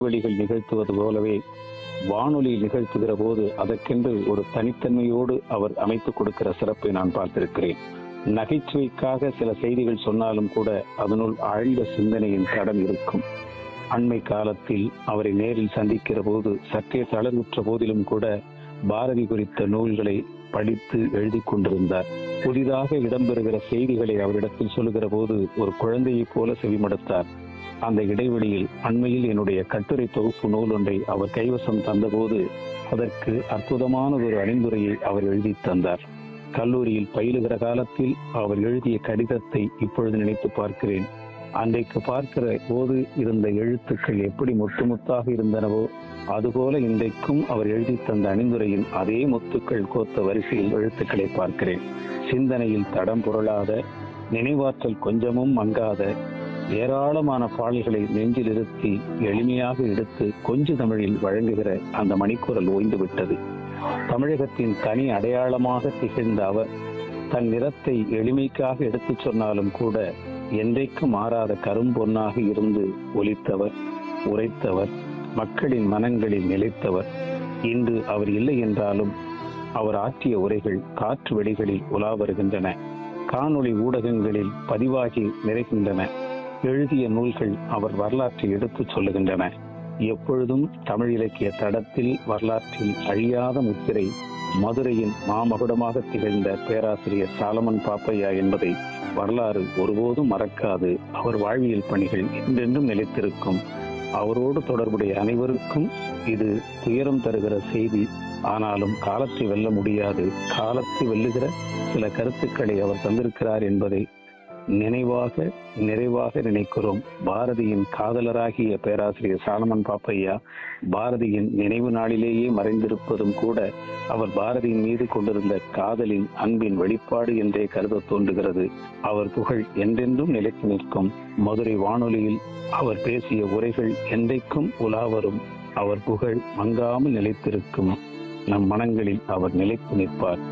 வெளிகள் நிகழ்த்துவது போலவே வானொலி நிகழ்த்துகிற போது அதற்கென்று ஒரு தனித்தன்மையோடு அவர் அமைத்துக் கொடுக்கிற சிறப்பை நான் பார்த்திருக்கிறேன் நகைச்சுவைக்காக சில செய்திகள் சொன்னாலும் கூட அதனுள் ஆழ்ந்த சிந்தனையின் கடன் இருக்கும் அண்மை காலத்தில் அவரை நேரில் சந்திக்கிற போது சற்றே தளர்வுற்ற போதிலும் கூட பாரதி குறித்த நூல்களை படித்து எழுதி கொண்டிருந்தார் புதிதாக இடம்பெறுகிற செய்திகளை அவரிடத்தில் சொல்லுகிற போது ஒரு குழந்தையைப் போல செவிமடுத்தார் அந்த இடைவெளியில் அண்மையில் என்னுடைய கட்டுரை தொகுப்பு நூல் ஒன்றை அவர் கைவசம் தந்தபோது அதற்கு அற்புதமான ஒரு அணிந்துரையை அவர் எழுதி தந்தார் கல்லூரியில் பயிலுகிற காலத்தில் அவர் எழுதிய கடிதத்தை இப்பொழுது நினைத்து பார்க்கிறேன் அன்றைக்கு பார்க்கிற போது இருந்த எழுத்துக்கள் எப்படி முத்து முத்தாக இருந்தனவோ அதுபோல இன்றைக்கும் அவர் எழுதி தந்த அணிந்துரையின் அதே முத்துக்கள் கோத்த வரிசையில் எழுத்துக்களை பார்க்கிறேன் சிந்தனையில் தடம் புரளாத நினைவாற்றல் கொஞ்சமும் மங்காத ஏராளமான பாடல்களை நெஞ்சில் இருத்தி எளிமையாக எடுத்து கொஞ்சு தமிழில் வழங்குகிற அந்த மணிக்குரல் ஓய்ந்து விட்டது தமிழகத்தின் தனி அடையாளமாக திகழ்ந்த அவர் தன் நிறத்தை எளிமைக்காக எடுத்துச் சொன்னாலும் கூட என்றைக்கும் மாறாத கரும்பொன்னாக இருந்து ஒலித்தவர் உரைத்தவர் மக்களின் மனங்களில் நிலைத்தவர் இன்று அவர் இல்லை என்றாலும் அவர் ஆற்றிய உரைகள் காற்று வெடிகளில் உலா வருகின்றன காணொளி ஊடகங்களில் பதிவாகி நிறைகின்றன எழுதிய நூல்கள் அவர் வரலாற்றை எடுத்துச் சொல்லுகின்றன எப்பொழுதும் தமிழ் இலக்கிய தடத்தில் வரலாற்றில் அழியாத முத்திரை மதுரையின் மாமகுடமாக திகழ்ந்த பேராசிரியர் சாலமன் பாப்பையா என்பதை வரலாறு ஒருபோதும் மறக்காது அவர் வாழ்வியல் பணிகள் என்றென்றும் நிலைத்திருக்கும் அவரோடு தொடர்புடைய அனைவருக்கும் இது துயரம் தருகிற செய்தி ஆனாலும் காலத்தை வெல்ல முடியாது காலத்தை வெல்லுகிற சில கருத்துக்களை அவர் தந்திருக்கிறார் என்பதை நினைவாக நிறைவாக நினைக்கிறோம் பாரதியின் காதலராகிய பேராசிரியர் சாலமன் பாப்பையா பாரதியின் நினைவு நாளிலேயே மறைந்திருப்பதும் கூட அவர் பாரதியின் மீது கொண்டிருந்த காதலின் அன்பின் வெளிப்பாடு என்றே கருத தோன்றுகிறது அவர் புகழ் என்றென்றும் நிலைத்து நிற்கும் மதுரை வானொலியில் அவர் பேசிய உரைகள் என்றைக்கும் உலாவரும் அவர் புகழ் மங்காமல் நிலைத்திருக்கும் நம் மனங்களில் அவர் நிலைத்து நிற்பார்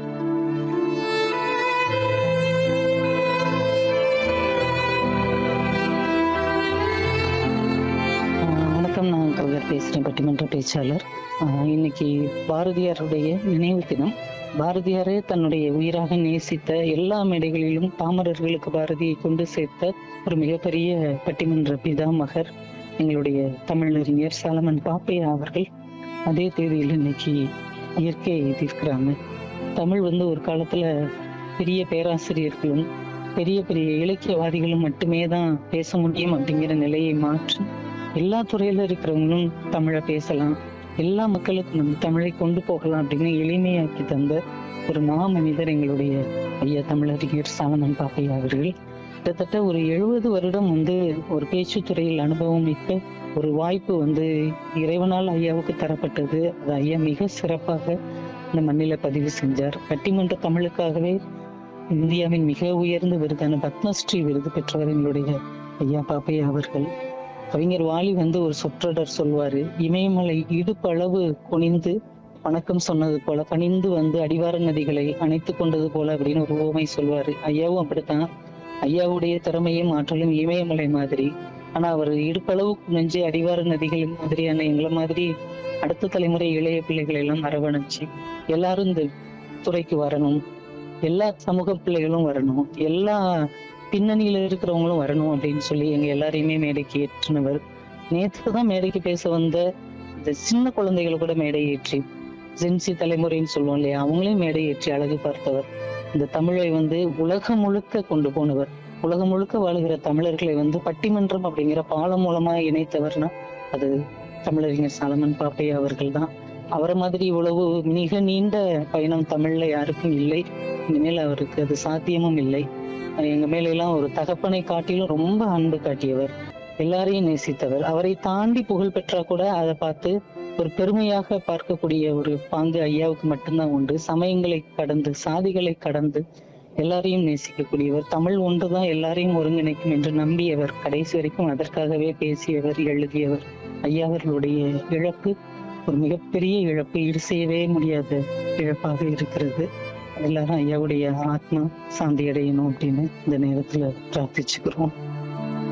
ஆஹ் வணக்கம் நான் கவிஞர் பேசுகிறேன் பட்டிமன்ற பேச்சாளர் ஆஹ் இன்னைக்கு பாரதியாருடைய நினைவு தினம் பாரதியாரே தன்னுடைய உயிராக நேசித்த எல்லா மேடைகளிலும் பாமரர்களுக்கு பாரதியை கொண்டு சேர்த்த ஒரு மிகப்பெரிய பட்டிமன்ற பிதாமகர் எங்களுடைய தமிழறிஞர் சாலமன் பாப்பையா அவர்கள் அதே தேதியில் இன்னைக்கு இயற்கையை எதிர்க்கிறாங்க தமிழ் வந்து ஒரு காலத்துல பெரிய பேராசிரியர்களும் பெரிய பெரிய இலக்கியவாதிகளும் மட்டுமே தான் பேச முடியும் அப்படிங்கிற நிலையை மாற்றி எல்லா துறையில இருக்கிறவங்களும் தமிழை பேசலாம் எல்லா மக்களுக்கும் நம்ம தமிழை கொண்டு போகலாம் அப்படின்னு எளிமையாக்கி தந்த ஒரு மாமனிதர் எங்களுடைய ஐயா தமிழறிஞர் சாலமன் பாப்பையா அவர்கள் கிட்டத்தட்ட ஒரு எழுபது வருடம் வந்து ஒரு பேச்சு துறையில் அனுபவம் மிக்க ஒரு வாய்ப்பு வந்து இறைவனால் ஐயாவுக்கு தரப்பட்டது அது ஐயா மிக சிறப்பாக இந்த மண்ணில பதிவு செஞ்சார் பட்டிமன்ற தமிழுக்காகவே இந்தியாவின் மிக உயர்ந்த விருதான பத்மஸ்ரீ விருது பெற்றவர் எங்களுடைய ஐயா பாப்பையா அவர்கள் கவிஞர் வாலி வந்து ஒரு சொற்றொடர் சொல்வாரு இமயமலை இடுப்பளவு குனிந்து வணக்கம் சொன்னது போல பணிந்து வந்து அடிவார நதிகளை அணைத்து கொண்டது போல அப்படின்னு ஒரு ஓமை சொல்வாரு ஐயாவும் அப்படித்தான் ஐயாவுடைய திறமையும் ஆற்றலும் இமயமலை மாதிரி ஆனா அவர் இடுப்பளவு குனிஞ்சு அடிவார நதிகள் மாதிரியான எங்களை மாதிரி அடுத்த தலைமுறை இளைய பிள்ளைகளை எல்லாம் அரவணைச்சு எல்லாரும் இந்த துறைக்கு வரணும் எல்லா சமூக பிள்ளைகளும் வரணும் எல்லா பின்னணியில இருக்கிறவங்களும் வரணும் அப்படின்னு சொல்லி எங்க எல்லாரையுமே மேடைக்கு ஏற்றினவர் நேற்று தான் மேடைக்கு பேச வந்த இந்த சின்ன குழந்தைகளை கூட மேடை ஏற்றி ஜென்சி தலைமுறைன்னு சொல்லுவோம் இல்லையா அவங்களையும் மேடை ஏற்றி அழகு பார்த்தவர் இந்த தமிழை வந்து உலகம் முழுக்க கொண்டு போனவர் உலகம் முழுக்க வாழுகிற தமிழர்களை வந்து பட்டிமன்றம் அப்படிங்கிற பாலம் மூலமா இணைத்தவர்னா அது தமிழறிஞர் சாலமன் பாப்பையா அவர்கள் தான் அவரை மாதிரி இவ்வளவு மிக நீண்ட பயணம் தமிழ்ல யாருக்கும் இல்லை இனிமேல் அவருக்கு அது சாத்தியமும் இல்லை எங்க மேல எல்லாம் ஒரு தகப்பனை காட்டிலும் ரொம்ப அன்பு காட்டியவர் எல்லாரையும் நேசித்தவர் அவரை தாண்டி புகழ் பெற்றா கூட அதை பார்த்து ஒரு பெருமையாக பார்க்கக்கூடிய ஒரு பாங்கு ஐயாவுக்கு மட்டும்தான் உண்டு சமயங்களை கடந்து சாதிகளை கடந்து எல்லாரையும் நேசிக்கக்கூடியவர் தமிழ் ஒன்றுதான் எல்லாரையும் ஒருங்கிணைக்கும் என்று நம்பியவர் கடைசி வரைக்கும் அதற்காகவே பேசியவர் எழுதியவர் ஐயா அவர்களுடைய இழப்பு ஒரு மிகப்பெரிய இழப்பு ஈடு செய்யவே முடியாத இழப்பாக இருக்கிறது எல்லாரும் ஐயாவுடைய ஆத்மா சாந்தி அடையணும் அப்படின்னு இந்த நேரத்துல பிரார்த்திச்சுக்கிறோம்